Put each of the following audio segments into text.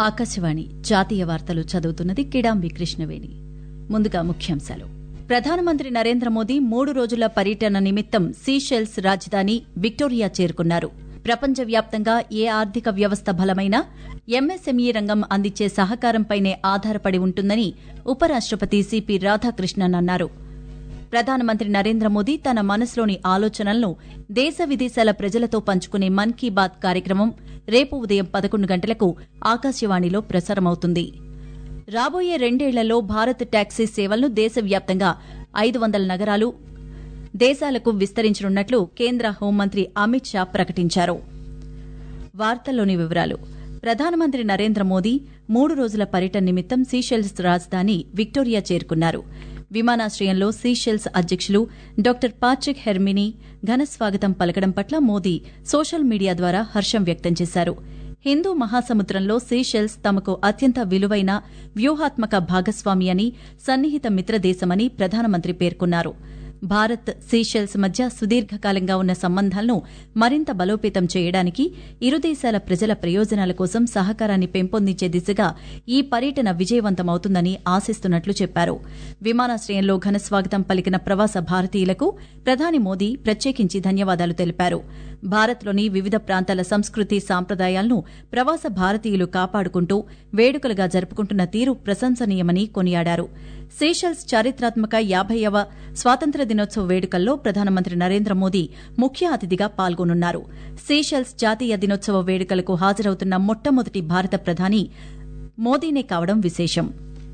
ఆకాశవాణి జాతీయ వార్తలు చదువుతున్నది కిడాంబి కృష్ణవేణి ముందుగా ముఖ్యాంశాలు ప్రధానమంత్రి నరేంద్ర మోదీ మూడు రోజుల పర్యటన నిమిత్తం సీషెల్స్ రాజధాని విక్టోరియా చేరుకున్నారు ప్రపంచవ్యాప్తంగా ఏ ఆర్థిక వ్యవస్థ బలమైనా ఎంఎస్ఎంఈ రంగం అందించే సహకారంపైనే ఆధారపడి ఉంటుందని ఉపరాష్టపతి సిపి రాధాకృష్ణన్ అన్నారు ప్రధానమంత్రి నరేంద్ర మోదీ తన మనసులోని ఆలోచనలను దేశ విదేశాల ప్రజలతో పంచుకునే మన్ కీ బాత్ కార్యక్రమం రేపు ఉదయం పదకొండు గంటలకు ఆకాశవాణిలో ప్రసారమవుతుంది రాబోయే రెండేళ్లలో భారత్ టాక్సీ సేవలను దేశవ్యాప్తంగా ఐదు వందల నగరాలు దేశాలకు విస్తరించనున్నట్లు కేంద్ర హోంమంత్రి అమిత్ షా ప్రకటించారు వార్తల్లోని వివరాలు ప్రధానమంత్రి నరేంద్ర మోదీ మూడు రోజుల పర్యటన నిమిత్తం సీషెల్స్ రాజధాని విక్టోరియా చేరుకున్నారు విమానాశ్రయంలో సీషెల్స్ అధ్యకులు డాక్టర్ పాట్రిక్ హెర్మినీ ఘన స్వాగతం పలకడం పట్ల మోదీ సోషల్ మీడియా ద్వారా హర్షం వ్యక్తం చేశారు హిందూ మహాసముద్రంలో సీషెల్స్ తమకు అత్యంత విలువైన వ్యూహాత్మక భాగస్వామి అని సన్నిహిత మిత్రదేశమని ప్రధానమంత్రి పేర్కొన్నారు భారత్ సీషెల్స్ మధ్య సుదీర్ఘకాలంగా ఉన్న సంబంధాలను మరింత బలోపేతం చేయడానికి ఇరు దేశాల ప్రజల ప్రయోజనాల కోసం సహకారాన్ని పెంపొందించే దిశగా ఈ పర్యటన విజయవంతమవుతుందని ఆశిస్తున్నట్లు చెప్పారు విమానాశ్రయంలో ఘనస్వాగతం పలికిన ప్రవాస భారతీయులకు ప్రధాని మోదీ ప్రత్యేకించి ధన్యవాదాలు తెలిపారు భారత్లోని వివిధ ప్రాంతాల సంస్కృతి సాంప్రదాయాలను ప్రవాస భారతీయులు కాపాడుకుంటూ వేడుకలుగా జరుపుకుంటున్న తీరు ప్రశంసనీయమని కొనియాడారు సీషెల్స్ చారిత్రాత్మక యాభైవ స్వాతంత్ర దినోత్సవ వేడుకల్లో ప్రధానమంత్రి నరేంద్ర మోదీ ముఖ్య అతిథిగా పాల్గొనున్నారు సీషెల్స్ జాతీయ దినోత్సవ వేడుకలకు హాజరవుతున్న మొట్టమొదటి భారత ప్రధాని మోదీనే కావడం విశేషం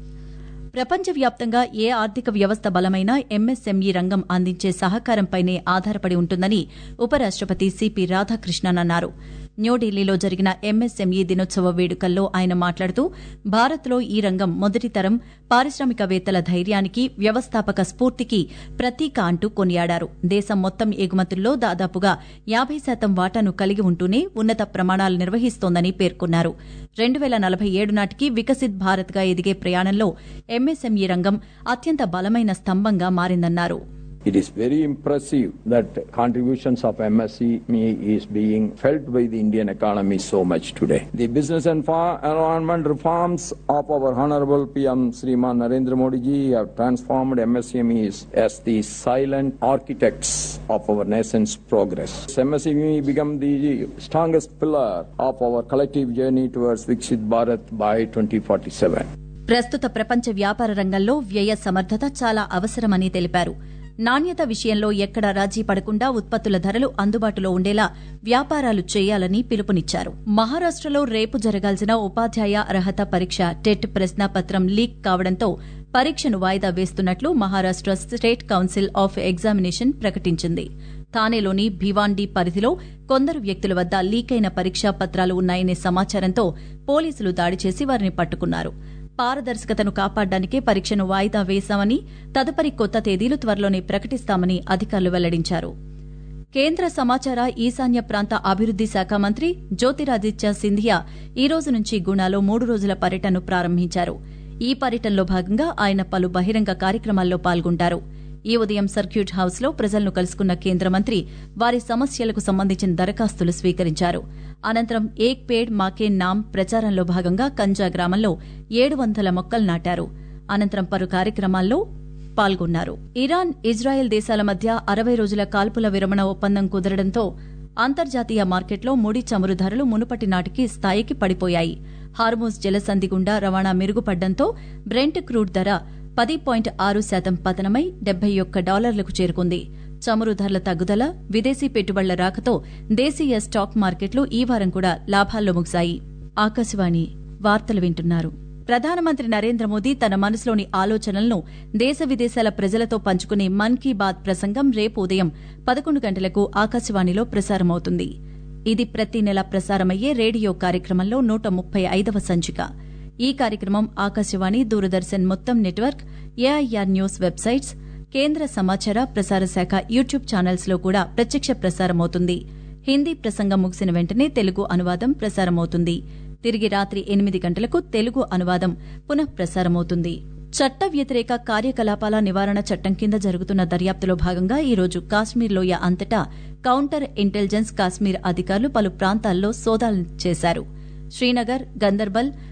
ప్రపంచవ్యాప్తంగా ఏ ఆర్థిక వ్యవస్థ బలమైనా ఎంఎస్ఎంఈ రంగం అందించే సహకారంపైనే ఆధారపడి ఉంటుందని ఉపరాష్టపతి సిపి రాధాకృష్ణన్ అన్నారు న్యూఢిల్లీలో జరిగిన ఎంఎస్ఎంఈ దినోత్సవ వేడుకల్లో ఆయన మాట్లాడుతూ భారత్లో ఈ రంగం మొదటి తరం పారిశ్రామికవేత్తల ధైర్యానికి వ్యవస్థాపక స్ఫూర్తికి ప్రతీక అంటూ కొనియాడారు దేశం మొత్తం ఎగుమతుల్లో దాదాపుగా యాభై శాతం వాటాను కలిగి ఉంటూనే ఉన్నత ప్రమాణాలు నిర్వహిస్తోందని పేర్కొన్నారు రెండు వేల నలభై ఏడు నాటికి వికసిత్ భారత్గా ఎదిగే ప్రయాణంలో ఎంఎస్ఎంఈ రంగం అత్యంత బలమైన స్తంభంగా మారిందన్నారు It is very impressive that contributions of MSCME is being felt by the Indian economy so much today. The business and fa- environment reforms of our Honorable PM Sriman Narendra Modi ji have transformed MSCMEs as the silent architects of our nation's progress. MSCME become the strongest pillar of our collective journey towards Viksit Bharat by 2047. ప్రస్తుత ప్రపంచ వ్యాపార రంగంలో వ్యయ సమర్థత చాలా అవసరమని తెలిపారు నాణ్యత విషయంలో ఎక్కడా రాజీ పడకుండా ఉత్పత్తుల ధరలు అందుబాటులో ఉండేలా వ్యాపారాలు చేయాలని పిలుపునిచ్చారు మహారాష్టలో రేపు జరగాల్సిన ఉపాధ్యాయ అర్హత పరీక్ష టెట్ ప్రశ్నాపత్రం లీక్ కావడంతో పరీక్షను వాయిదా వేస్తున్నట్లు Maharashtra state council of examination ప్రకటించింది థానేలోని భివాండి పరిధిలో కొందరు వ్యక్తుల వద్ద లీకైన పరీక్షా పత్రాలు ఉన్నాయనే సమాచారంతో పోలీసులు దాడి చేసి వారిని పట్టుకున్నారు పారదర్శకతను కాపాడడానికే పరీక్షను వాయిదా వేశామని తదుపరి కొత్త తేదీలు త్వరలోనే ప్రకటిస్తామని అధికారులు వెల్లడించారు కేంద్ర సమాచార ఈశాన్య ప్రాంత అభివృద్ది శాఖ మంత్రి జ్యోతిరాదిత్య సింధియా ఈ రోజు నుంచి గుణాలో మూడు రోజుల పర్యటనను ప్రారంభించారు ఈ పర్యటనలో భాగంగా ఆయన పలు బహిరంగ కార్యక్రమాల్లో పాల్గొంటారు ఈ ఉదయం సర్క్యూట్ హౌస్ లో ప్రజలను కలుసుకున్న కేంద్ర మంత్రి వారి సమస్యలకు సంబంధించిన దరఖాస్తులు స్వీకరించారు అనంతరం ఏక్ పేడ్ మాకే నామ్ ప్రచారంలో భాగంగా కంజా గ్రామంలో ఏడు వందల మొక్కలు నాటారు అనంతరం పలు కార్యక్రమాల్లో పాల్గొన్నారు ఇరాన్ ఇజ్రాయెల్ దేశాల మధ్య అరవై రోజుల కాల్పుల విరమణ ఒప్పందం కుదరడంతో అంతర్జాతీయ మార్కెట్లో ముడి చమురు ధరలు మునుపటి నాటికి స్థాయికి పడిపోయాయి హార్మోస్ జలసంధి గుండా రవాణా మెరుగుపడ్డంతో బ్రెంట్ క్రూడ్ ధర పది పాయింట్ ఆరు శాతం పతనమై డెబ్బై ఒక్క డాలర్లకు చేరుకుంది చమురు ధరల తగ్గుదల విదేశీ పెట్టుబడుల రాకతో దేశీయ స్టాక్ మార్కెట్లు ఈ వారం కూడా లాభాల్లో ముగిశాయి ఆకాశవాణి వార్తలు వింటున్నారు ప్రధానమంత్రి నరేంద్ర మోదీ తన మనసులోని ఆలోచనలను దేశ విదేశాల ప్రజలతో పంచుకునే మన్ కీ బాత్ ప్రసంగం రేపు ఉదయం పదకొండు గంటలకు ఆకాశవాణిలో ప్రసారమవుతుంది ఇది ప్రతి నెల ప్రసారమయ్యే రేడియో కార్యక్రమంలో నూట ముప్పై ఐదవ సంచిక ఈ కార్యక్రమం ఆకాశవాణి దూరదర్శన్ మొత్తం నెట్వర్క్ ఏఐఆర్ న్యూస్ వెబ్సైట్స్ కేంద్ర సమాచార ప్రసార శాఖ యూట్యూబ్ ఛానల్స్ లో కూడా ప్రత్యక్ష ప్రసారమవుతుంది హిందీ ప్రసంగం ముగిసిన వెంటనే తెలుగు అనువాదం ప్రసారమవుతుంది తిరిగి రాత్రి ఎనిమిది గంటలకు తెలుగు అనువాదం పునః ప్రసారమవుతుంది చట్ట వ్యతిరేక కార్యకలాపాల నివారణ చట్టం కింద జరుగుతున్న దర్యాప్తులో భాగంగా ఈ రోజు కాశ్మీర్ లోయ అంతటా కౌంటర్ ఇంటెలిజెన్స్ కాశ్మీర్ అధికారులు పలు ప్రాంతాల్లో సోదాలు చేశారు శ్రీనగర్ గందర్బల్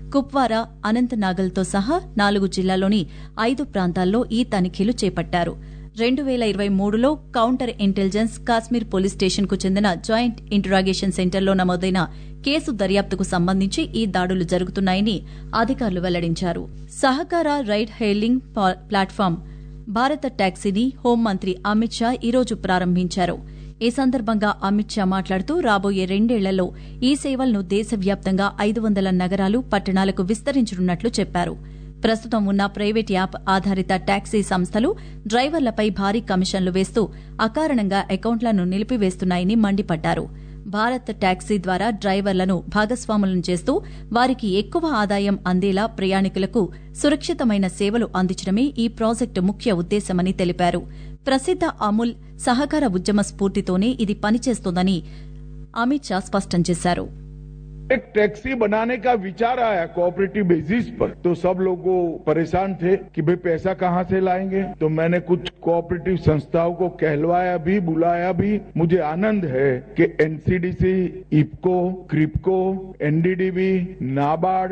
కుప్వారా అనంతనాగల్తో సహా నాలుగు జిల్లాల్లోని ఐదు ప్రాంతాల్లో ఈ తనిఖీలు చేపట్టారు రెండు వేల ఇరవై మూడులో కౌంటర్ ఇంటెలిజెన్స్ కాశ్మీర్ పోలీస్ స్టేషన్కు చెందిన జాయింట్ ఇంటరాగేషన్ సెంటర్లో నమోదైన కేసు దర్యాప్తుకు సంబంధించి ఈ దాడులు జరుగుతున్నాయని అధికారులు వెల్లడించారు సహకార రైడ్ హెయిలింగ్ ప్లాట్ఫామ్ భారత టాక్సీని హోంమంత్రి అమిత్ షా ఈరోజు ప్రారంభించారు ఈ సందర్భంగా అమిత్ షా మాట్లాడుతూ రాబోయే రెండేళ్లలో ఈ సేవలను దేశవ్యాప్తంగా ఐదు వందల నగరాలు పట్టణాలకు విస్తరించనున్నట్లు చెప్పారు ప్రస్తుతం ఉన్న ప్రైవేట్ యాప్ ఆధారిత టాక్సీ సంస్థలు డ్రైవర్లపై భారీ కమిషన్లు వేస్తూ అకారణంగా అకౌంట్లను నిలిపివేస్తున్నాయని మండిపడ్డారు భారత్ టాక్సీ ద్వారా డ్రైవర్లను భాగస్వాములను చేస్తూ వారికి ఎక్కువ ఆదాయం అందేలా ప్రయాణికులకు సురక్షితమైన సేవలు అందించడమే ఈ ప్రాజెక్టు ముఖ్య ఉద్దేశమని తెలిపారు ప్రసిద్ద అమూల్ సహకార ఉద్యమ స్ఫూర్తితోనే ఇది పనిచేస్తోందని అమిత్ షా స్పష్టం చేశారు एक टैक्सी बनाने का विचार आया कोऑपरेटिव बेसिस पर तो सब लोग परेशान थे कि भाई पैसा कहां से लाएंगे तो मैंने कुछ कोऑपरेटिव संस्थाओं को कहलवाया भी बुलाया भी मुझे आनंद है कि NCDC IFFCO KRIBHCO NDDB NABARD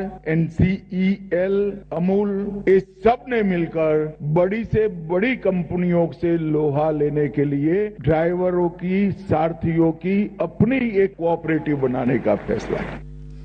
NCEL Amul ये सब ने मिलकर बड़ी से बड़ी कंपनियों से लोहा लेने के लिए ड्राइवरों की सारथियों की अपनी एक कोऑपरेटिव बनाने का फैसला है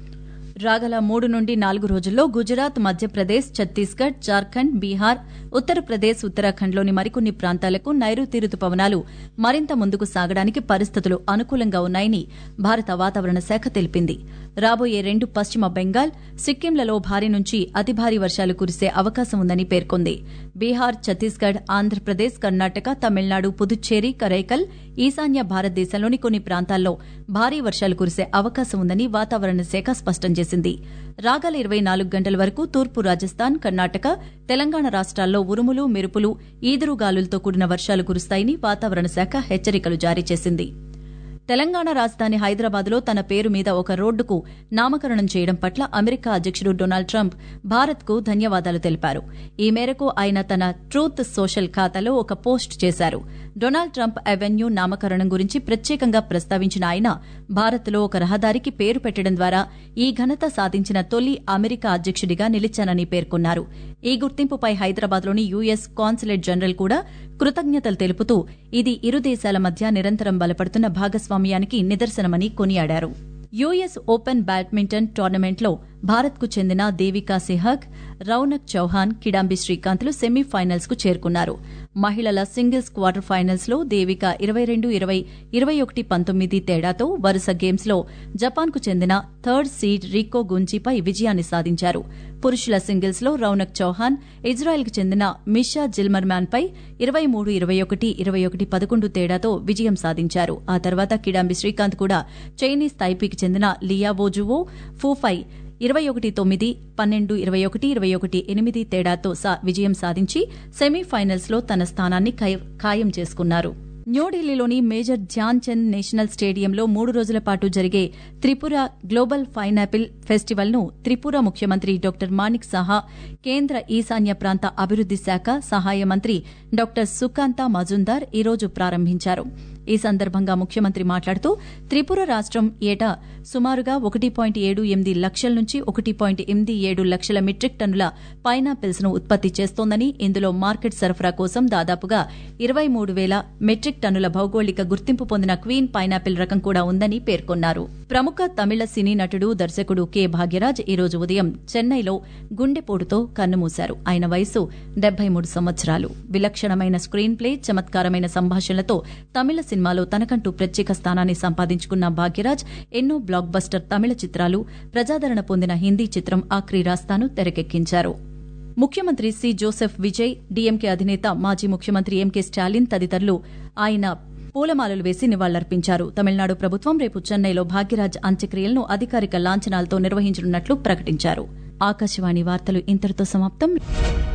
రాగల మూడు నుండి నాలుగు రోజుల్లో గుజరాత్ మధ్యప్రదేశ్ ఛత్తీస్గఢ్ జార్ఖండ్ బీహార్ ఉత్తరప్రదేశ్ ఉత్తరాఖండ్లోని మరికొన్ని ప్రాంతాలకు నైరుతి రుతుపవనాలు మరింత ముందుకు సాగడానికి పరిస్థితులు అనుకూలంగా ఉన్నాయని భారత వాతావరణ శాఖ తెలిపింది రాబోయే రెండు పశ్చిమ బెంగాల్ సిక్కింలలో భారీ నుంచి అతి భారీ వర్షాలు కురిసే అవకాశం ఉందని పేర్కొంది బీహార్ ఛత్తీస్గఢ్ ఆంధ్రప్రదేశ్ కర్ణాటక తమిళనాడు పుదుచ్చేరి కరైకల్ ఈశాన్య భారతదేశంలోని కొన్ని ప్రాంతాల్లో భారీ వర్షాలు కురిసే అవకాశం ఉందని వాతావరణ శాఖ స్పష్టం చేసింది రాగల ఇరవై నాలుగు గంటల వరకు తూర్పు రాజస్థాన్ కర్ణాటక తెలంగాణ రాష్ట్రాల్లో ఉరుములు మెరుపులు ఈదురుగాలులతో కూడిన వర్షాలు కురుస్తాయని వాతావరణ శాఖ హెచ్చరికలు జారీ చేసింది తెలంగాణ రాజధాని హైదరాబాద్లో తన పేరు మీద ఒక రోడ్డుకు నామకరణం చేయడం పట్ల అమెరికా అధ్యకుడు డొనాల్డ్ ట్రంప్ భారత్కు ధన్యవాదాలు తెలిపారు ఈ మేరకు ఆయన తన ట్రూత్ సోషల్ ఖాతాలో ఒక పోస్ట్ చేశారు డొనాల్డ్ ట్రంప్ అవెన్యూ నామకరణం గురించి ప్రత్యేకంగా ప్రస్తావించిన ఆయన భారత్లో ఒక రహదారికి పేరు పెట్టడం ద్వారా ఈ ఘనత సాధించిన తొలి అమెరికా అధ్యకుడిగా నిలిచానని పేర్కొన్నారు ఈ గుర్తింపుపై హైదరాబాద్లోని యూఎస్ కాన్సులేట్ జనరల్ కూడా కృతజ్ఞతలు తెలుపుతూ ఇది ఇరు దేశాల మధ్య నిరంతరం బలపడుతున్న భాగస్వామ్యానికి నిదర్శనమని కొనియాడారు యూఎస్ ఓపెన్ బ్యాడ్మింటన్ టోర్నమెంట్లో భారత్కు చెందిన దేవికా సెహగ్ రౌనక్ చౌహాన్ కిడాంబి శ్రీకాంత్లు సెమీఫైనల్స్ కు చేరుకున్నారు మహిళల సింగిల్స్ క్వార్టర్ ఫైనల్స్ లో దేవిక ఇరవై రెండు ఇరవై ఇరవై ఒకటి పంతొమ్మిది తేడాతో వరుస గేమ్స్ లో జపాన్ కు చెందిన థర్డ్ సీడ్ రికో గుంజీపై విజయాన్ని సాధించారు పురుషుల సింగిల్స్ లో రౌనక్ చౌహాన్ ఇజ్రాయెల్ కు చెందిన మిషా జిల్మర్మ్యాన్ పై ఇరవై మూడు ఇరవై ఒకటి ఇరవై ఒకటి పదకొండు తేడాతో విజయం సాధించారు ఆ తర్వాత కిడాంబి శ్రీకాంత్ కూడా చైనీస్ తైపీకి చెందిన లియా వోజువో ఫూఫై ఇరవై ఒకటి తొమ్మిది పన్నెండు ఇరవై ఒకటి ఇరవై ఒకటి ఎనిమిది తేడాతో విజయం సాధించి సెమీఫైనల్స్ లో తన స్థానాన్ని ఖాయం చేసుకున్నారు న్యూఢిల్లీలోని మేజర్ ధ్యాన్ చంద్ నేషనల్ స్టేడియంలో మూడు రోజుల పాటు జరిగే త్రిపుర గ్లోబల్ పైనాపిల్ ఫెస్టివల్ ను త్రిపుర ముఖ్యమంత్రి డాక్టర్ మాణిక్ సహా కేంద్ర ఈశాన్య ప్రాంత అభివృద్ది శాఖ సహాయ మంత్రి డాక్టర్ సుకాంత మజుందార్ ఈరోజు ప్రారంభించారు ఈ సందర్భంగా ముఖ్యమంత్రి మాట్లాడుతూ త్రిపుర రాష్టం ఏటా సుమారుగా ఒకటి పాయింట్ ఏడు ఎనిమిది లక్షల నుంచి ఒకటి పాయింట్ ఎనిమిది ఏడు లక్షల మెట్రిక్ టన్నుల పైనాపిల్స్ ను ఉత్పత్తి చేస్తోందని ఇందులో మార్కెట్ సరఫరా కోసం దాదాపుగా ఇరవై మూడు వేల మెట్రిక్ టన్నుల భౌగోళిక గుర్తింపు పొందిన క్వీన్ పైనాపిల్ రకం కూడా ఉందని పేర్కొన్నారు ప్రముఖ తమిళ సినీ నటుడు దర్శకుడు కె భాగ్యరాజ్ ఈరోజు ఉదయం చెన్నైలో గుండెపోటుతో కన్నుమూశారు ఆయన వయసు డెబ్బై మూడు సంవత్సరాలు విలక్షణమైన స్క్రీన్ ప్లే చమత్కారమైన సంభాషణలతో తమిళ సినిమాలో తనకంటూ ప్రత్యేక స్థానాన్ని సంపాదించుకున్న భాగ్యరాజ్ ఎన్నో బ్లాక్ బస్టర్ తమిళ చిత్రాలు ప్రజాదరణ పొందిన హిందీ చిత్రం ఆఖరి రాస్తాను తెరకెక్కించారు ముఖ్యమంత్రి సి జోసెఫ్ విజయ్ డీఎంకే అధినేత మాజీ ముఖ్యమంత్రి ఎంకే స్టాలిన్ తదితరులు ఆయన పూలమాలలు వేసి నివాళులర్పించారు తమిళనాడు ప్రభుత్వం రేపు చెన్నైలో భాగ్యరాజ్ అంత్యక్రియలను అధికారిక లాంఛనాలతో నిర్వహించనున్నట్లు ప్రకటించారు ఆకాశవాణి వార్తలు ఇంతటితో సమాప్తం